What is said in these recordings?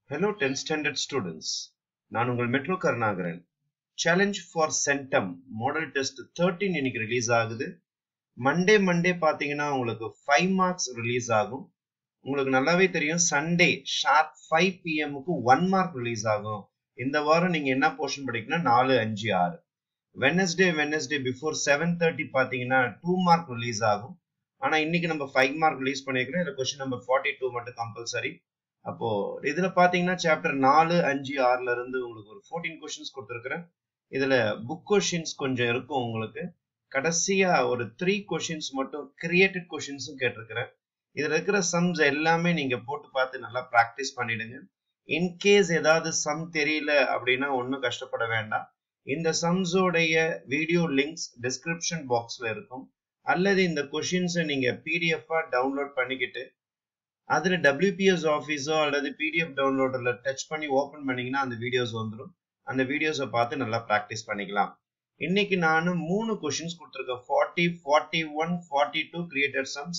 Hello 10th standard students. நான் உங்கள் metro Karunakaran challenge for centum model test thirteen இன்னைக்கு release ஆகுது மண்டே மண்டே பார்த்தீங்கன்னா உங்களுக்கு ஃபைவ் மார்க்ஸ் ரிலீஸ் ஆகும் உங்களுக்கு நல்லாவே தெரியும் சண்டே ஷார்ப் ஃபைவ் பிஎம்க்கு ஒன் மார்க் ரிலீஸ் ஆகும் இந்த வாரம் நீங்க என்ன போர்ஷன் படிக்கணும் நாலு அஞ்சு ஆறு Wednesday Wednesday before seven thirty பார்த்தீங்கன்னா டூ மார்க் ரிலீஸ் ஆகும் ஆனா இன்னைக்கு நம்ம ஃபைவ் மார்க் ரிலீஸ் பண்ணிருக்கிறோம் இதுல கொஸ்டின் நம்பர் ஃபார்ட்டி டூ மட்டும் கம்பல்சரி அப்போ இதுல பாத்தீங்கன்னா சாப்டர் நாலு அஞ்சு ஆறுல இருந்து உங்களுக்கு ஒரு ஃபோர்டீன் கொஸ்டின்ஸ் கொடுத்துருக்குறேன் இதுல புக் கொஸ்டின்ஸ் கொஞ்சம் இருக்கும் உங்களுக்கு கடைசியா ஒரு த்ரீ கொஸ்டின்ஸ் மட்டும் கிரியேட்டட் கொஸ்டின்ஸும் கேட்டிருக்கிறேன் இதுல இருக்கிற சம்ஸ் எல்லாமே நீங்க போட்டு பார்த்து நல்லா ப்ராக்டிஸ் பண்ணிடுங்க இன்கேஸ் ஏதாவது சம் தெரியல அப்படின்னா ஒன்றும் கஷ்டப்பட வேண்டாம் இந்த சம்ஸோடைய வீடியோ லிங்க்ஸ் டிஸ்கிரிப்ஷன் பாக்ஸ்ல இருக்கும் அல்லது இந்த கொஷின்ஸை நீங்க பிடிஎஃபா டவுன்லோட் பண்ணிக்கிட்டு அதுல டபிள்யூபிஎஸ் ஆஃபீஸோ அல்லது பிடிஎஃப் டவுன்லோடர்ல டச் பண்ணி ஓபன் பண்ணீங்கன்னா அந்த வீடியோஸ் வந்துடும் அந்த வீடியோஸை பார்த்து நல்லா ப்ராக்டிஸ் பண்ணிக்கலாம் இன்னைக்கு நான் மூணு கொஷின்ஸ் கொடுத்துருக்கேன் forty forty one forty two created sums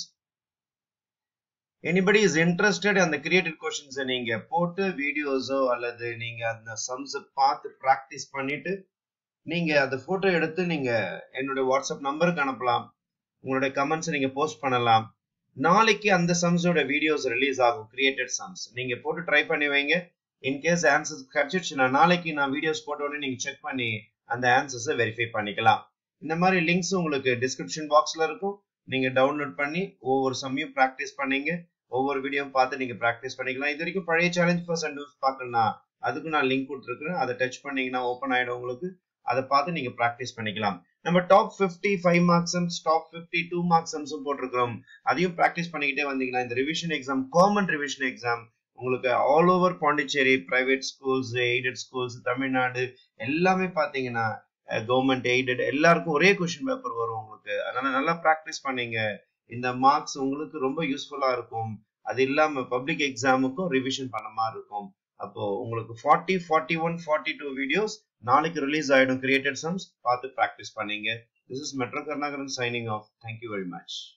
anybody is interested அந்த கிரியேட்டட் கொஷின்ஸை நீங்க போட்டு வீடியோஸோ அல்லது நீங்க அந்த சம்ஸை பார்த்து ப்ராக்டிஸ் பண்ணிட்டு நீங்க அந்த போட்டோ எடுத்து நீங்க என்னுடைய வாட்ஸ்அப் நம்பருக்கு அனுப்பலாம் உங்களுடைய கமெண்ட்ஸ் நீங்க போஸ்ட் பண்ணலாம் நாளைக்கு அந்த சம்ஸோட வீடியோஸ் ரிலீஸ் ஆகும் கிரியேட்டட் சம்ஸ் நீங்க போட்டு ட்ரை பண்ணி வைங்க இன்கேஸ் ஆன்சர்ஸ் கிடைச்சிடுச்சுன்னா நாளைக்கு நான் வீடியோஸ் போட்ட உடனே நீங்க செக் பண்ணி அந்த ஆன்சர்ஸை வெரிஃபை பண்ணிக்கலாம் இந்த மாதிரி லிங்க்ஸ் உங்களுக்கு டிஸ்கிரிப்ஷன் பாக்ஸ்ல இருக்கும் நீங்க டவுன்லோட் பண்ணி ஒவ்வொரு சமயம் ப்ராக்டிஸ் பண்ணீங்க ஒவ்வொரு வீடியோ பார்த்து நீங்க ப்ராக்டிஸ் பண்ணிக்கலாம் இது வரைக்கும் பழைய சேலஞ்ச் ஃபார் சண்டூஸ் பார்க்கணும்னா அதுக்கு நான் லிங்க் கொடுத்துருக்கேன் அதை டச் பண்ணீங்கன்னா ஓப்பன் ஆயிடும் உங்களுக்கு அதை பார்த்து நீங்க ப்ராக்டிஸ் பண்ணிக்கலாம் நம்ம top fifty five marks sums top fifty two marks சம்ஸும் போட்டிருக்கிறோம் அதையும் ப்ராக்டிஸ் பண்ணிக்கிட்டே வந்தீங்கன்னா இந்த revision exam common revision exam உங்களுக்கு all over Pondicherry private schools aided schools Tamil Nadu எல்லாமே பார்த்தீங்கன்னா கவர்மெண்ட் எய்டட் எல்லாருக்கும் ஒரே கொஸ்டின் பேப்பர் வரும் உங்களுக்கு அதனால நல்லா ப்ராக்டிஸ் பண்ணீங்க இந்த மார்க்ஸ் உங்களுக்கு ரொம்ப யூஸ்ஃபுல்லா இருக்கும் அது இல்லாம பப்ளிக் எக்ஸாமுக்கும் ரிவிஷன் பண்ண மாதிரி இருக்கும் அப்போ உங்களுக்கு forty forty one forty two videos நாளைக்கு ரிலீஸ் ஆயிடும் கிரியேட்டட் சம்ஸ் பார்த்து ப்ராக்டிஸ் பண்ணீங்க this is metro Karunakaran signing off thank you very much